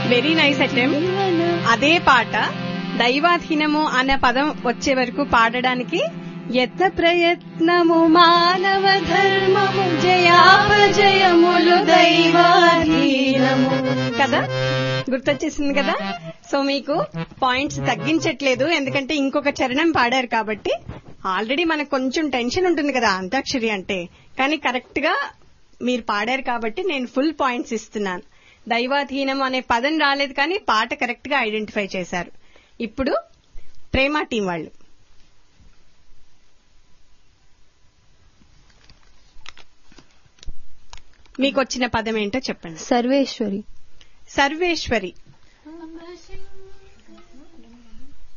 very nice attempt అదే పాట దైవాధీనము అనే పదం వచ్చే వరకు పాడడానికి ఎత్త ప్రయత్నము మానవ ధర్మము జయాపజయములు దైవాధీనము కదా గుర్తొచ్చేసింది కదా సో మీకు పాయింట్స్ తగ్గించట్లేదు ఎందుకంటే ఇంకొక చరణం పాడారు కాబట్టి ఆల్రెడీ మనకు కొంచెం టెన్షన్ ఉంటుంది కదా అంతాక్షరి అంటే కానీ కరెక్ట్ గా మీరు పాడారు కాబట్టి నేను ఫుల్ పాయింట్స్ ఇస్తున్నాను దైవాధీనం అనే పదం రాలేదు కానీ పాట కరెక్ట్ గా ఐడెంటిఫై చేశారు ఇప్పుడు ప్రేమ టీం వాళ్ళు మీకు వచ్చిన పదం ఏంటో చెప్పండి సర్వేశ్వరి సర్వేశ్వరి